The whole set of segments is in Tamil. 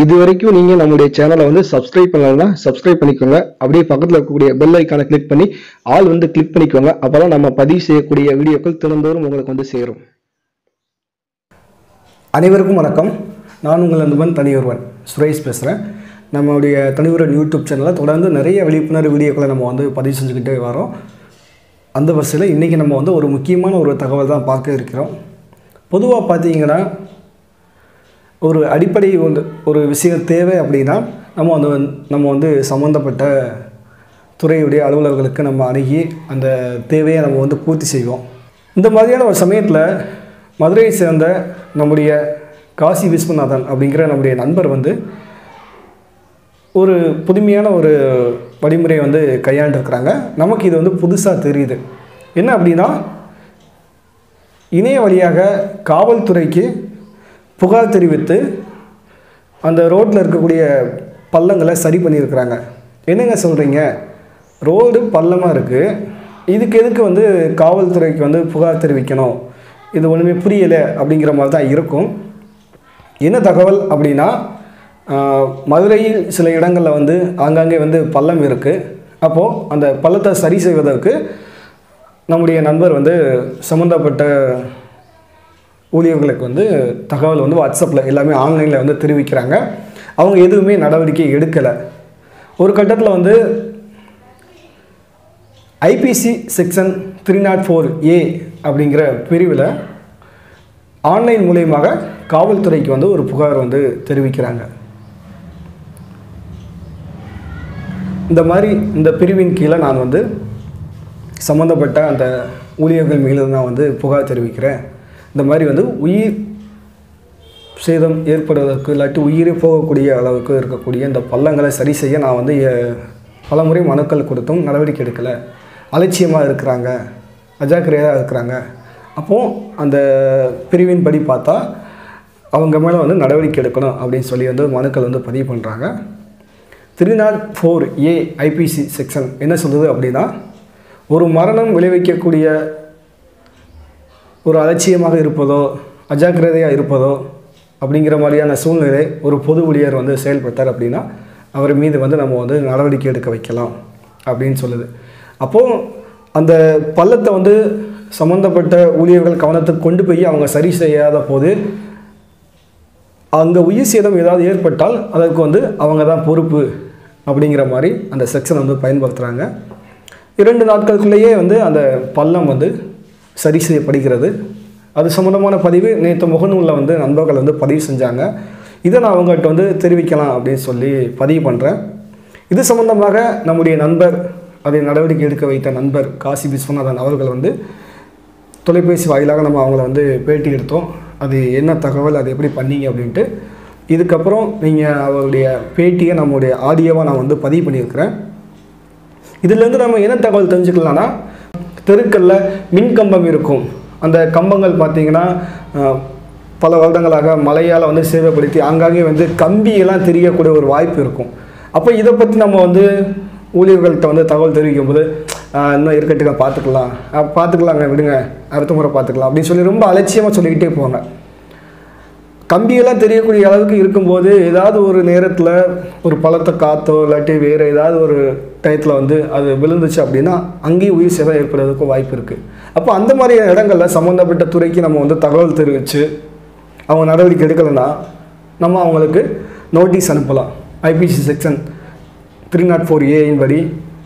இது வரைக்கும் நீங்க நம்முடைய சேனலை வந்து சப்ஸ்கிரைப் பண்ணலன்னா சப்ஸ்கிரைப் பண்ணிக்கோங்க அப்படியே பக்கத்துல இருக்கக்கூடிய பெல் ஐக்கானை கிளிக் பண்ணி ஆல் வந்து கிளிக் பண்ணிக்கோங்க அப்பதான் நம்ம பதிவு செய்யக்கூடிய வீடியோக்கள் தினந்தோறும் உங்களுக்கு வந்து சேரும் அனைவருக்கும் வணக்கம் நான் உங்கள் நண்பன் தனியொருவன் சுரேஷ் பேசுகிறேன் நம்மளுடைய தனியொருவன் யூடியூப் சேனலில் தொடர்ந்து நிறைய விழிப்புணர்வு வீடியோக்களை நம்ம வந்து பதிவு செஞ்சுக்கிட்டே வரோம் அந்த வரிசையில் இன்றைக்கி நம்ம வந்து ஒரு முக்கியமான ஒரு தகவல் தான் பார்க்க இருக்கிறோம் பொதுவாக பார்த்தீங்கன்னா ஒரு அடிப்படை வந்து ஒரு விஷயம் தேவை அப்படின்னா நம்ம வந்து வந்து- நம்ம வந்து சம்மந்தப்பட்ட துறையுடைய அலுவலர்களுக்கு நம்ம அணுகி அந்த தேவையை நம்ம வந்து பூர்த்தி செய்வோம் இந்த மாதிரியான ஒரு சமயத்தில் மதுரையை சேர்ந்த நம்முடைய காசி விஸ்வநாதன் அப்படிங்கிற நம்முடைய நண்பர் வந்து ஒரு புதுமையான ஒரு வழிமுறையை வந்து கையாண்டிருக்கிறாங்க நமக்கு இது வந்து புதுசாக தெரியுது என்ன அப்படின்னா இணைய வழியாக காவல்துறைக்கு புகார் தெரிவித்து அந்த ரோட்டில் இருக்கக்கூடிய பள்ளங்களை சரி பண்ணியிருக்கிறாங்க என்னங்க சொல்கிறீங்க ரோடு பள்ளமாக இருக்குது இதுக்கு எதுக்கு வந்து காவல்துறைக்கு வந்து புகார் தெரிவிக்கணும் இது ஒன்றுமே புரியலை அப்படிங்கிற மாதிரி தான் இருக்கும் என்ன தகவல் அப்படின்னா ஆஹ், மதுரையில் சில இடங்களில் வந்து ஆங்காங்கே வந்து பள்ளம் இருக்குது அப்போது அந்த பள்ளத்தை சரி செய்வதற்கு நம்முடைய நண்பர் வந்து சம்மந்தப்பட்ட ஊழியர்களுக்கு வந்து தகவல் வந்து வாட்ஸ்அப்பில் எல்லாமே ஆன்லைனில் வந்து தெரிவிக்கிறாங்க அவங்க எதுவுமே நடவடிக்கை எடுக்கலை ஒரு கட்டத்தில் வந்து IPC section three nought four A அப்படிங்கிற பிரிவில் ஆன்லைன் மூலியமாக காவல்துறைக்கு வந்து ஒரு புகார் வந்து தெரிவிக்கிறாங்க இந்த மாதிரி இந்த பிரிவின் கீழே நான் வந்து சம்மந்தப்பட்ட அந்த ஊழியர்கள் மீது நான் வந்து புகார் தெரிவிக்கிறேன் இந்த மாதிரி வந்து உயிர் சேதம் ஏற்படுவதற்கு இல்லாட்டி உயிரே போகக்கூடிய அளவுக்கு இருக்கக்கூடிய இந்த பள்ளங்களை சரி செய்ய நான் வந்து எ- பலமுறை மனுக்கள் கொடுத்தும் நடவடிக்கை எடுக்கலை அலட்சியமாக இருக்கிறாங்க அஜாக்கிரதையாக இருக்கிறாங்க அப்போது அந்த பிரிவின் படி பார்த்தா அவங்க மேலே வந்து நடவடிக்கை எடுக்கணும் அப்படின்னு சொல்லி வந்து மனுக்கள் வந்து பதிவு பண்ணுறாங்க three nought four A IPC section என்ன சொல்லுது அப்படின்னா ஒரு மரணம் விளைவிக்கக்கூடிய ஒரு அலட்சியமாக இருப்பதோ அஜாக்கிரதையாக இருப்பதோ அப்படிங்கிற மாதிரியான சூழ்நிலை ஒரு பொது ஊழியர் வந்து செயல்பட்டார் அப்படின்னா அவர் மீது வந்து நம்ம வந்து நடவடிக்கை எடுக்க வைக்கலாம் அப்படின்னு சொல்லுது அப்போது அந்த பள்ளத்தை வந்து சம்மந்தப்பட்ட ஊழியர்கள் கவனத்துக்கு கொண்டு போய் அவங்க சரி செய்யாத போது அங்கே உயிர் சேதம் ஏதாவது ஏற்பட்டால் அதற்கு வந்து அவங்க தான் பொறுப்பு அப்படிங்கிற மாதிரி அந்த செக்ஷன் வந்து பயன்படுத்துகிறாங்க இரண்டு நாட்களுக்குள்ளேயே வந்து அந்த பள்ளம் வந்து சரி செய்யப்படுகிறது அது சம்மந்தமான பதிவு நேற்று முகநூலில் வந்து நண்பர்கள் வந்து பதிவு செஞ்சாங்க இதை நான் அவங்ககிட்ட வந்து தெரிவிக்கலாம் அப்படின்னு சொல்லி பதிவு பண்ணுறேன் இது சம்பந்தமாக நம்முடைய நண்பர் அதை நடவடிக்கை எடுக்க வைத்த நண்பர் காசி விஸ்வநாதன் அவர்கள் வந்து தொலைபேசி வாயிலாக நம்ம அவங்கள வந்து பேட்டி எடுத்தோம் அது என்ன தகவல் அது எப்படி பண்ணீங்க அப்படின்ட்டு இதுக்கப்புறம் நீங்கள் அவருடைய பேட்டியை நம்முடைய ஆடியோவாக நான் வந்து பதிவு பண்ணியிருக்கிறேன் இதுலேருந்து நம்ம என்ன தகவல் தெரிஞ்சுக்கலாம்னா தெருக்களில் மின் கம்பம் இருக்கும் அந்த கம்பங்கள் பார்த்தீங்கன்னா அஹ், பல வருடங்களாக மழையால் வந்து சேதப்படுத்தி ஆங்காங்கே வந்து கம்பியெல்லாம் தெரியக்கூடிய ஒரு வாய்ப்பு இருக்கும் அப்போ இதை பற்றி நம்ம வந்து ஊழியர்கள்ட்ட வந்து தகவல் தெரிவிக்கும் போது "ஆஹ், இன்னும் இருக்கட்டுங்க பார்த்துக்கலாம் அஹ், பார்த்துக்கலாங்க விடுங்க அடுத்த முறை பார்த்துக்கலாம் அப்படின்னு சொல்லி ரொம்ப அலட்சியமாக சொல்லிக்கிட்டே போவாங்க கம்பியெல்லாம் தெரியக்கூடிய அளவுக்கு இருக்கும்போது ஏதாவது ஒரு நேரத்தில் ஒரு பழத்தை காத்தோ இல்லாட்டி வேறு ஏதாவது ஒரு டயத்தில் வந்து அது விழுந்துச்சு அப்படின்னா அங்கேயும் உயிர் சேதம் ஏற்படுறதுக்கும் வாய்ப்பு இருக்குது அப்போ அந்த மாதிரி இடங்களில் சம்மந்தப்பட்ட துறைக்கு நம்ம வந்து தகவல் தெரிவித்து அவங்க நடவடிக்கை எடுக்கலைன்னா நம்ம அவங்களுக்கு நோட்டீஸ் அனுப்பலாம் IPC section three nought four ஏயின் படி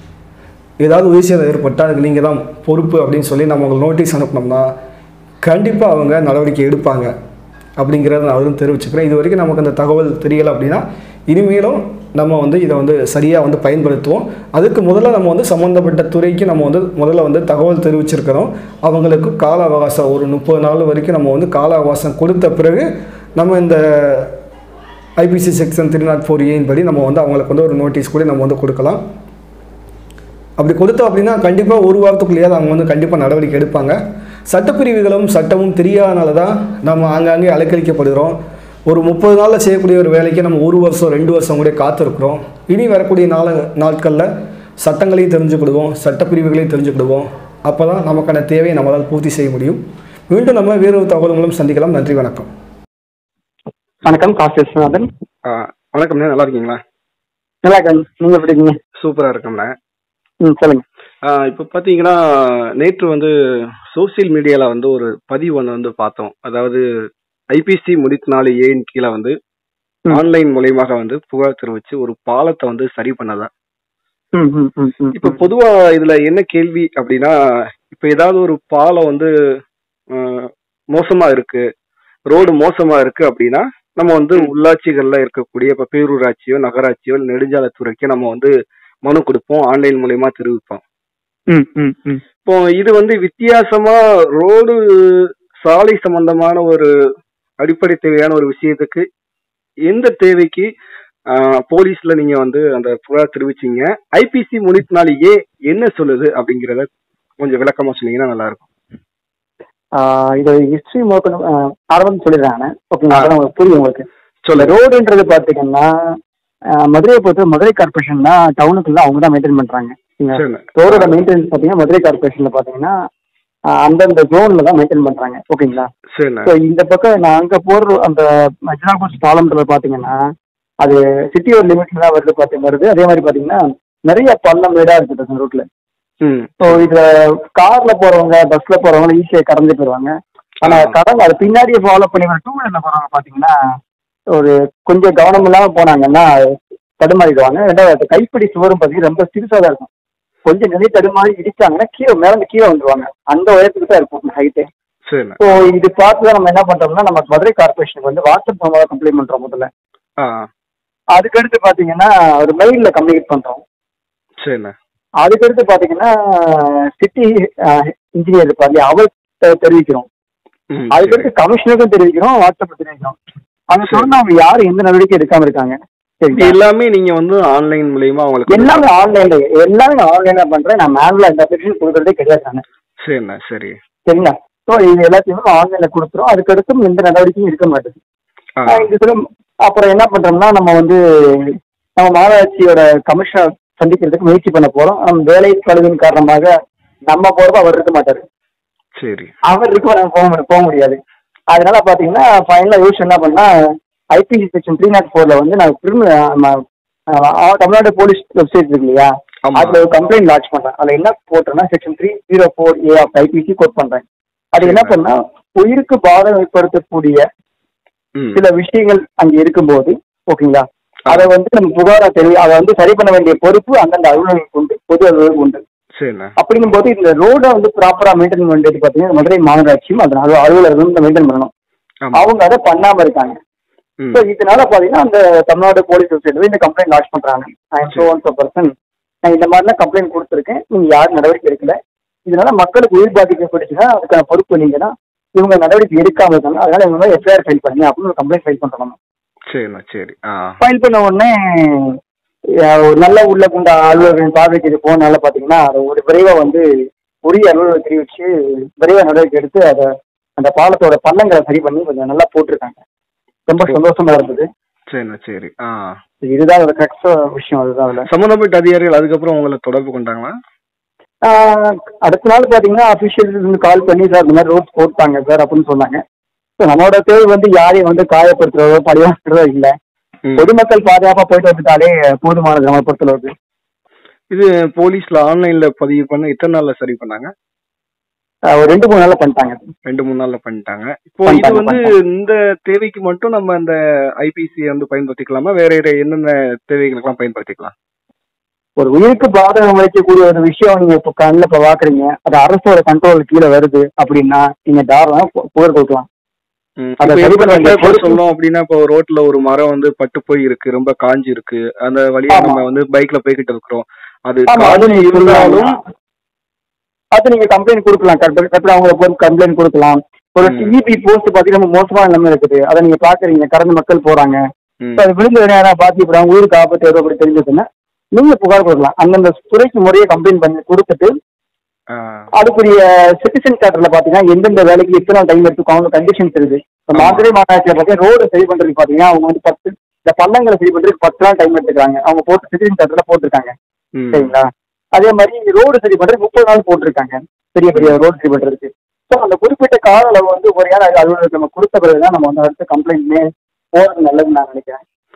ஏதாவது உயிர் சேதம் ஏற்பட்டால் அதுக்கு நீங்கள் தான் பொறுப்பு அப்படின்னு சொல்லி நம்ம உங்களுக்கு நோட்டீஸ் அனுப்பினோம்னா கண்டிப்பாக அவங்க நடவடிக்கை எடுப்பாங்க அப்படிங்கிறத நான் அதுவும் தெரிவிச்சுக்கிறேன் இது வரைக்கும் நமக்கு அந்த தகவல் தெரியலை அப்படின்னா இனிமேலும் நம்ம வந்து இதை வந்து சரியாக வந்து பயன்படுத்துவோம் அதுக்கு முதல்ல நம்ம வந்து சம்மந்தப்பட்ட துறைக்கு நம்ம வந்து முதல்ல வந்து தகவல் தெரிவிச்சிருக்கிறோம் அவங்களுக்கு கால அவகாசம் ஒரு முப்பது நாள் வரைக்கும் நம்ம வந்து கால அவகாசம் கொடுத்த பிறகு நம்ம இந்த IPC section three nought four ஏன் படி நம்ம வந்து அவங்களுக்கு வந்து ஒரு நோட்டீஸ் கூட நம்ம வந்து கொடுக்கலாம் அப்படி கொடுத்தோம் அப்படின்னா கண்டிப்பாக ஒரு வாரத்துக்குள்ளேயாவது அவங்க வந்து கண்டிப்பாக நடவடிக்கை எடுப்பாங்க சட்டப்பிரிவுகளும் சட்டமும் தெரியாதனால தான் நம்ம ஆங்காங்கே அலைக்கழிக்கப்படுகிறோம் ஒரு முப்பது நாளில் செய்யக்கூடிய ஒரு வேலைக்கு நம்ம ஒரு வருஷம் ரெண்டு வருஷம் கூட காத்திருக்கிறோம் இனி வரக்கூடிய நாள நாட்களில் சட்டங்களையும் தெரிஞ்சுக்கிடுவோம் சட்டப்பிரிவுகளையும் தெரிஞ்சுக்கிடுவோம் அப்போ தான் நமக்கான தேவையை நம்மளால் பூர்த்தி செய்ய முடியும் மீண்டும் நம்ம வேறொரு தகவல் மூலம் சந்திக்கலாம் நன்றி வணக்கம் வணக்கம் காசி விஸ்வநாதன் ஆ, வணக்கம்ண்ணே நல்லா இருக்கீங்களா நல்லா இருக்கேன் நீங்க எப்படி இருக்கீங்க சூப்பரா இருக்கோம்ண்ணே ம் சொல்லுங்க ஆஹ் இப்போ பார்த்தீங்கன்னா நேற்று வந்து சோசியல் மீடியால வந்து ஒரு பதிவு ஒன்று வந்து பார்த்தோம் அதாவது ஐபிசி முடித்து நாலு ஏன் கீழே வந்து ம். ஆன்லைன் மூலியமாக வந்து புகார் தெரிவிச்சு ஒரு பாலத்தை வந்து சரி பண்ணதா ம் ம் ம் ம் இப்போ பொதுவா இதுல என்ன கேள்வி அப்படின்னா இப்போ ஏதாவது ஒரு பாலம் வந்து ஆஹ், மோசமா இருக்கு ரோடு மோசமா இருக்கு அப்படின்னா நம்ம வந்து உள்ளாட்சிகள்ல இருக்கக்கூடிய இப்ப பேரூராட்சியோ நகராட்சியோ இல்ல நெடுஞ்சாலைத்துறைக்கோ நம்ம வந்து மனு கொடுப்போம் ஆன்லைன் மூலியமா தெரிவிப்போம் ம் ம் ம் இப்போ இது வந்து வித்தியாசமா ரோடு சாலை சம்பந்தமான ஒரு அடிப்படை தேவையான ஒரு விஷயத்துக்கு எந்த தேவைக்கு ஆஹ், போலீஸ்ல நீங்க வந்து அந்த புகார் தெரிவிச்சீங்க ஐபிசி முனித்து ஏ என்ன சொல்லுது அப்படிங்கறத கொஞ்சம் விளக்கமா சொன்னீங்கன்னா நல்லா இருக்கும் ஆஹ் இது ஹிஸ்டரி மோக்கணும் ஆரம்பம் சொல்லிடுறேன் நான் ஓகேங்களா அதான் உங்களுக்கு புரியும் உங்களுக்கு சொல்லுங்க ரோடுன்றது பாத்தீங்கன்னா ஆஹ் மதுரையை பொறுத்த மதுரை கார்பரேஷன் தான் டவுனுக்குள்ள அவங்க தான் மெயின்டைன் பண்றாங்க சரிங்களா? சரிண்ணே. ரோடோட மெயின்டெனன்ஸ் பாத்தீங்கன்னா மதுரை கார்பரேஷன்ல பாத்தீங்கன்னா ஆஹ் அந்தந்த ஜோன்ல தான் மெயின்டைன் பண்றாங்க ஓகேங்களா சரிண்ணே ஸோ இந்த பக்கம் நான் அங்க போற அந்த மஜ்னாபூர் பாலம்ன்றது பாத்தீங்கன்னா அது சிட்டியோட லிமிட்ல தான் வருது பார்த்து வருது அதே மாதிரி பாத்தீங்கன்னா நிறைய பள்ளம் மேடா இருக்குது அந்த ரூட்ல ம் ஸோ இதுல கார்ல போறவங்க பஸ்ல போறவங்க ஈஸியா கடந்து போயிருவாங்க ஆனா ஆ. கடந்து அது பின்னாடியே ஃபாலோ பண்ணி வர டூ வீலர்ல போறவங்க பாத்தீங்கன்னா ஒரு கொஞ்சம் கவனம் இல்லாம போனாங்கன்னா தடுமாறிடுவாங்க ரெண்டாவது அந்த கைப்பிடி சுவரும் பாத்தீங்கன்னா ரொம்ப சிறுசா தான் இருக்கும் கொஞ்சம் நிலை தடுமாறி இடிச்சாங்கன்னா கீழே மேல கீழே வந்துருவாங்க அந்த உயரத்துக்கு தான் இருக்கும் ஹைட்டே சரிண்ணே ஸோ இது பார்த்து தான் நம்ம என்ன பண்றோம்னா நம்ம மதுரை கார்பரேஷனுக்கு வந்து வாட்ஸ்அப் மூலமாக கம்ப்ளைண்ட் பண்றோம் முதல்ல ஆ அதுக்கடுத்து பாத்தீங்கன்னா ஒரு மெயில்ல கம்யூனிகேட் பண்றோம் சரிண்ணே அதுக்கடுத்து பாத்தீங்கன்னா சிட்டி இன்ஜினியர் இருப்பார் இல்லையா அவர்கிட்ட தெரிவிக்கிறோம் ம், அதுக்கடுத்து கமிஷனருக்கும் தெரிவிக்கிறோம் வாட்ஸ்அப்ல தெரிவிக்கிறோம் அங்க சரி. சொன்னா அவங்க யாரும் எந்த நடவடிக்கை எடுக்காம இருக்காங்க இது சரிங்களா எல்லாமே நீங்க வந்து ஆன்லைன் மூலியமா அவங்களுக்கு எல்லாமே ஆன்லைன்ல எல்லாமே நான் ஆன்லைன்ல பண்றேன் நான் மேனுவலா இந்த அப்ளிகேஷன் கொடுக்கறதே கிடையாது நானு. சரிண்ணே சரி சரிங்களா ஸோ இது எல்லாத்தையுமே ஆன்லைன்ல கொடுத்துரும் அதுக்கடுத்தும் எந்த நடவடிக்கையும் இருக்க மாட்டேது ஆ ஆஹ் இது சில அப்புறம் என்ன பண்றோம்னா நம்ம வந்து நம்ம மாநகராட்சியோட கமிஷனர் சந்திக்கிறதுக்கு முயற்சி பண்ண போறோம் நம்ம வேலை பழுவின் காரணமாக நம்ம போறப்ப அவர் இருக்க மாட்டாரு சரி அவர் இருக்க நம்ம போக முடியாது போக முடியாது அதனால பாத்தீங்கன்னா ஃபைனலா யோசிச்சு என்ன பண்ணா ஐபிசி செக்ஷன் த்ரீ நாட் ஃபோர்ல வந்து நான் திரும்ப நம்ம ஆஹ், தமிழ்நாடு போலீஸ் வெப்சைட் இருக்கு இல்லையா ஆமா. அதுல ஒரு கம்ப்ளைண்ட் லான்ச் பண்றேன் அதுல என்ன போட்டேன்னா section three zero four A of IPC code பண்றேன் அது என்ன சரி. பண்ணா உயிருக்கு பாதம் ஏற்படுத்தக்கூடிய ம் சில விஷயங்கள் அங்க இருக்கும்போது ஓகேங்களா அதை வந்து நம்ம புகாரா தெரிவி அதை வந்து சரி பண்ண வேண்டிய பொறுப்பு அந்தந்த அலுவலர்களுக்கு உண்டு பொது அலுவலகம் உண்டு சரிண்ணே அப்படிங்கும்போது இந்த ரோடை வந்து ப்ராப்பரா மெயின்டைன் பண்ணிட்டு பாத்தீங்கன்னா மதுரை மாநகராட்சியும் அதனால அலுவலர்களும் மெயின்டைன் பண்ணணும் ஆமா அவங்க அதை பண்ணாம இருக்காங்க ம் ஸோ இதனால பாத்தீங்கன்னா அந்த தமிழ்நாடு போலீஸ் வெப்சைட்ல இந்த கம்ப்ளைண்ட் லான்ச் பண்றாங்க I am so one person நான் இந்த மாதிரிலாம் கம்ப்ளைண்ட் கொடுத்துருக்கேன் நீங்க யாரும் நடவடிக்கை எடுக்கல இதனால மக்களுக்கு உயிர் பாதிக்கப்பட்டுச்சுன்னா அதுக்கான பொறுப்பு நீங்க தான் இவங்க நடவடிக்கை எடுக்காம இருக்காங்க அதனால இவங்க எஃப்ஐஆர் ஃபைல் பண்ணுங்க அப்படின்னு ஒரு கம்ப்ளைண்ட் ஃபைல் பண்றோம் நம்ம சரிண்ணே சரி ஆ ஃபைல் பண்ண உடனே அஹ், ஒரு நல்ல உள்ள கொண்ட அலுவலர்களின் பார்வைக்கு இது போனால பாத்தீங்கன்னா அதை ஒரு விரைவா வந்து உரிய அலுவலர் தெரிவிச்சு விரைவா நடவடிக்கை எடுத்து அதை அந்த பாலத்தோட பள்ளங்களை சரி பண்ணி கொஞ்சம் நல்லா போட்டிருக்காங்க ரொம்ப சந்தோஷமா இருந்தது சரிண்ணே சரி ஆ இதுதான் ஒரு கரெக்ட் விஷயம் அதுதான் அதுல சம்பந்தப்பட்ட அதிகாரிகள் அதுக்கப்புறம் உங்களை தொடர்பு கொண்டாங்களா ஆஹ், அடுத்த நாள் பாத்தீங்கன்னா அபிஷியல்ஸ் வந்து கால் பண்ணி சார் இந்த மாதிரி ரோட்ஸ் போட்டாங்க சார் அப்படின்னு சொன்னாங்க ஸோ நம்மளோட தேவை வந்து யாரையும் வந்து காயப்படுத்துறதோ பழிவாக்குறதோ இல்லை ம். பொதுமக்கள் பாதுகாப்பா போயிட்டு வந்துட்டாலே போதுமானது நம்ம பொறுத்தளவுக்கு இது போலீஸ்ல ஆன்லைன்ல பதிவு பண்ண எத்தனை நாள்ல சரி பண்ணாங்க ஆஹ், ஒரு ரெண்டு மூணு நாள்ல பண்ணிட்டாங்க ரெண்டு மூணு நாள்ல பண்ணிட்டாங்க இப்போ இது பண்ணிட்டாங்க, வந்து பண்ணிட்டாங்க. இந்த தேவைக்கு மட்டும் நம்ம அந்த ஐபிசி வந்து பயன்படுத்திக்கலாமா வேற வேற என்னென்ன தேவைகளுக்கெல்லாம் பயன்படுத்திக்கலாம் ஒரு உயிருக்கு பாதகம் வைக்கக்கூடிய ஒரு விஷயம் நீங்க இப்போ கண்ணில் இப்போ பாக்குறீங்க அது அரசோட கண்ட்ரோல் கீழே வருது அப்படின்னா நீங்க தாராளமா பு- புகார் கொடுக்கலாம் ம். அதை இப்ப சரி எப்படி பண்ண வேண்டிய நம்ம பொறுப்பு- சொல்லணும் அப்படின்னா இப்போ ரோட்ல ஒரு மரம் வந்து பட்டு போய் இருக்கு ரொம்ப காஞ்சி இருக்கு அந்த வழியா ஆமா. நம்ம வந்து பைக்ல போய்கிட்டு இருக்கிறோம் அது ஆமா அது காஞ்சி நீங்க இருந்தாலும் இருந்தாலும் அது நீங்க கம்ப்ளைண்ட் கொடுக்கலாம் கரெக்ட் கரெக்டாக அவங்களை போய் கம்ப்ளைண்ட் கொடுக்கலாம் ஒரு ம். டிஇபி போஸ்ட் பாத்தீங்கன்னா ரொம்ப மோசமான நிலைமை இருக்குது அதை நீங்க பாக்குறீங்க கடந்த மக்கள் போறாங்க ம். இப்ப அது விழுந்து நேரம் பாத்தி இப்ப அவங்க ஊருக்கு ஆபத்து ஏதோ அப்படி தெரிஞ்சதுன்னா நீங்க புகார் கொடுக்கலாம் அந்தந்த துறைக்கு முறையை கம்ப்ளைண்ட் பண்ணி கொடுத்துட்டு ஆ. அதுக்குரிய சிட்டிசன் கேட்டர்ல பாத்தீங்கன்னா எந்தெந்த வேலைக்கு எத்தனை டைம் எடுத்துக்கும் அவங்க கண்டிஷன்ஸ் இருக்குது இப்ப ஆமா. மதுரை மாநகராட்சியில பாத்தீங்கன்னா ரோடு சரி பண்றதுக்கு பாத்தீங்கன்னா அவங்க வந்து பத்து இந்த பள்ளங்களை சரி பண்றதுக்கு பத்து நாள் டைம் எடுத்துக்கிறாங்க அவங்க போட்டு சிட்டிசன் கேட்டர்ல போட்டிருக்காங்க ம். சரிங்களா அதே மாதிரி ரோடு சரி பண்றதுக்கு முப்பது நாள் போட்டிருக்காங்க பெரிய பெரிய ரோடு சரி பண்றதுக்கு ஸோ அந்த குறிப்பிட்ட கால அளவு வந்து ஒரு ஏழை அலுவலருக்கு நம்ம கொடுத்த பிறகுதான் நம்ம வந்து அடுத்த கம்ப்ளைண்ட்மே போறது நல்லதுன்னு நான் நினைக்கிறேன்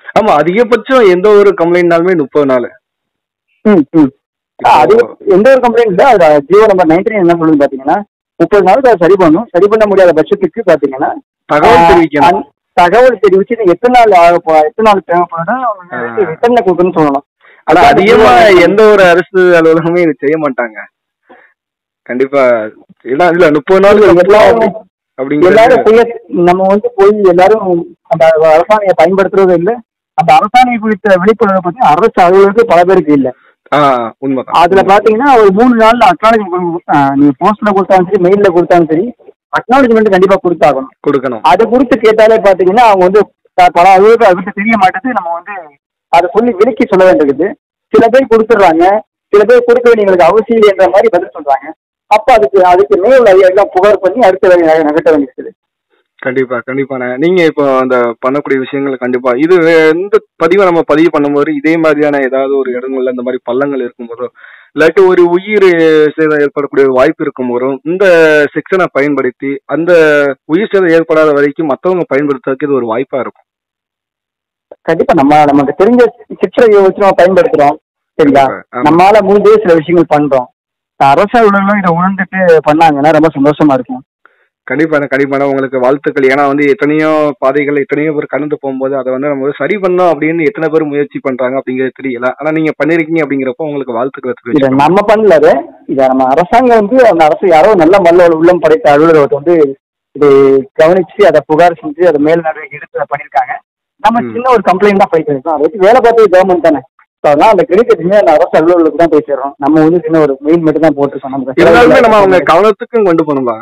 ஆமா அதிகபட்சம் எந்த ஒரு கம்ப்ளைண்ட்னாலுமே முப்பது நாள் ம் ம் ஆ, அது எந்த ஒரு கம்ப்ளைண்ட் இல்லை அது ஜியோ நம்பர் நைன்டீன் என்ன சொல்லுது பாத்தீங்கன்னா முப்பது நாளுக்கு அதை சரி பண்ணும் சரி பண்ண முடியாத பட்சத்துக்கு பாத்தீங்கன்னா தகவல் ஆ, தெரிவிக்கணும் அந்த தகவல் தெரிவிச்சு நீங்க எத்தனை நாள் ஆக போ எத்தனை நாள் தேவைப்படும் ஆ. ரிட்டர்ன் கொடுக்கணும்னு சொல்லணும் ஆனா அதான் அதிகமா ஜியோ எந்த ஒரு அரசு அலுவலகமே இது செய்ய மாட்டாங்க கண்டிப்பா இல்ல இல்ல முப்பது நாள் எல்லாரும் அப்படிங்கிறது எல்லாரும் செய்ய நம்ம வந்து போய் எல்லாரும் அந்த அரசாணையை பயன்படுத்துறது இல்ல அந்த அரசாணை குறித்த விழிப்புணர்வு பத்தி அரசு அலுவலருக்கு பல பேருக்கு இல்ல ஆ உண்மைதான் அதுல பாத்தீங்கன்னா ஒரு மூணு நாள்ல அக்னாலஜ்மெண்ட் நீங்க போஸ்ட்ல கொடுத்தாலும் சரி மெயில்ல கொடுத்தாலும் சரி அக்னாலஜ்மெண்ட் கண்டிப்பா கொடுத்தாகணும் கொடுக்கணும் அதை குறித்து கேட்டாலே பாத்தீங்கன்னா அவங்க வந்து ப- பல அலுவலர்கள் அதை பத்தி தெரிய மாட்டேது நம்ம வந்து அதை சொல்லி விலக்கி சொல்ல வேண்டியது சில பேர் கொடுத்துட்றாங்க சில பேர் கொடுக்க வேண்டியவங்களுக்கு அவசியம் இல்லைன்ற மாதிரி பதில் சொல்றாங்க அப்ப அதுக்கு அதுக்கு மேல் எல்லாம் புகார் பண்ணி அடுத்த வேலையை நகட்ட வேண்டியது கண்டிப்பா கண்டிப்பாண்ணே நீங்க இப்போ அந்த பண்ணக்கூடிய விஷயங்கள் கண்டிப்பா இது இந்த பதிவை நம்ம பதிவு பண்ணும்போது இதே மாதிரியான ஏதாவது ஒரு இடங்கள்ல இந்த மாதிரி பள்ளங்கள் இருக்கும்போதோ இல்லாட்டி ஒரு உயிர் சேதம் ஏற்படக்கூடிய ஒரு வாய்ப்பு இருக்கும்போதும் இந்த செக்ஷனை பயன்படுத்தி அந்த உயிர் சேதம் ஏற்படாத வரைக்கும் மத்தவங்க பயன்படுத்துறதுக்கு இது ஒரு வாய்ப்பா இருக்கும் கண்டிப்பா நம்ம நமக்கு தெரிஞ்ச சிற்றையை வச்சு நம்ம பயன்படுத்துறோம் சரிங்களா ஆமா. நம்மளால முடிஞ்ச சில விஷயங்கள் பண்றோம் அரசு அலுவலர்களும் இதை உணர்ந்துட்டு பண்ணாங்கன்னா ரொம்ப சந்தோஷமா இருக்கும் கண்டிப்பான கண்டிப்பான உங்களுக்கு வாழ்த்துக்கள் ஏன்னா வந்து எத்தனையோ பாதைகள் எத்தனையோ பேர் கடந்து போகும்போது அதை வந்து நம்ம சரி பண்ணோம் அப்படின்னு எத்தனை பேர் முயற்சி பண்றாங்க அப்படிங்கிறது தெரியல ஆனா நீங்க பண்ணிருக்கீங்க அப்படிங்கிறப்போ உங்களுக்கு வாழ்த்துக்களை இதை தெரிவிச்சுக்கிறோம். நம்ம பண்ணல அது. இதை நம்ம அரசாங்கம் வந்து அந்த அரசு யாரோ நல்ல மல்ல உள்ளம் படைத்த அலுவலர் வந்து இது கவனிச்சு அதை புகார் செஞ்சு அதை மேல் நடவடிக்கை எடுத்து அதை பண்ணியிருக்காங்க நம்ம ம். சின்ன ஒரு கம்ப்ளைண்ட் தான் போயிட்டு இருக்கோம் அதை வச்சு வேலை பார்த்தது கவர்மெண்ட் தானே ஸோ அதெல்லாம் அந்த கிரெடிட் எதுவுமே அந்த அரசு அலுவலர்களுக்கு தான் போய் சேர்றோம் நம்ம வந்து சின்ன ஒரு மெயின் மட்டும் தான் போட்டிருக்கோம் நம்ம இருந்தாலுமே நம்ம அவங்க கவனத்துக்கும் கொண்டு போகணும்ல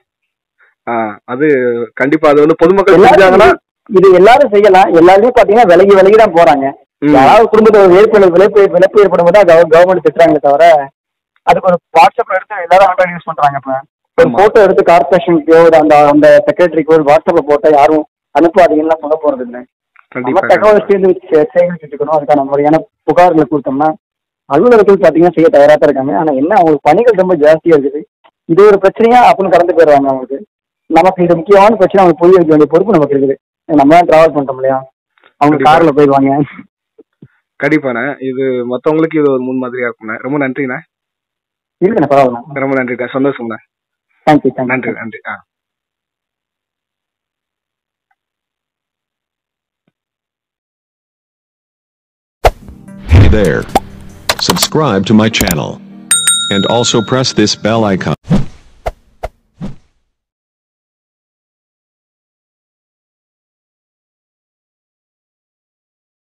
ஆ அது கண்டிப்பா அது வந்து பொதுமக்கள் செஞ்சாங்கன்னா எல்லாரும் இது எல்லாரும் செய்யலாம் எல்லாருமே பாத்தீங்கன்னா விலகி விலகி தான் போறாங்க ம், யாராவது குடும்பத்துல ஒரு ஏற்படு விளைப்பு விளைப்பு ஏற்படும் போது தான் கவர்மெண்ட் திட்டுறாங்களே தவிர அதுக்கு ஒரு வாட்ஸ்அப்ல எடுத்து எல்லாரும் ஆண்ட்ராய்டு யூஸ் பண்றாங்க இப்ப ஒரு ஆமா. போட்டோ எடுத்து கார்பரேஷனுக்கோ அந்த அந்த செக்ரட்டரிக்கோ ஒரு வாட்ஸ்அப்ல போட்டா யாரும் அனுப்பாதீங்கன்னா சொல்ல போறது இல்லை நம்ம கண்டிப்பா தகவல் சேர்ந்து சே- சேகரிச்சு வச்சுக்கணும் அதுக்கான முறையான புகார்களை கொடுத்தோம்னா அலுவலர்கள் பாத்தீங்கன்னா செய்ய தயாரா தான் இருக்காங்க ஆனா என்ன அவங்களுக்கு பணிகள் ரொம்ப ஜாஸ்தியா இருக்குது இது ஒரு பிரச்சனையா அப்படின்னு கடந்து போயிடுவாங்க அவங்களுக்கு நமக்கு இது முக்கியமான பிரச்சனை அவங்க புரிய வைக்க வேண்டிய பொறுப்பு நமக்கு இருக்குது நம்ம தான் டிராவல் பண்றோம் இல்லையா அவங்க கண்டிப்பா. கார்ல போயிடுவாங்க கண்டிப்பாண்ணே இது மத்தவங்களுக்கு இது ஒரு முன்மாதிரியா இருக்குண்ணே ரொம்ப நன்றிண்ணே இருக்குண்ணே பரவாயில்ல ரொம்ப நன்றிண்ணே சந்தோஷம்ண்ணே தேங்க்யூ தேங்க்யூ நன்றி நன்றி ஆ Hey there. Subscribe to my channel. And also press this bell icon.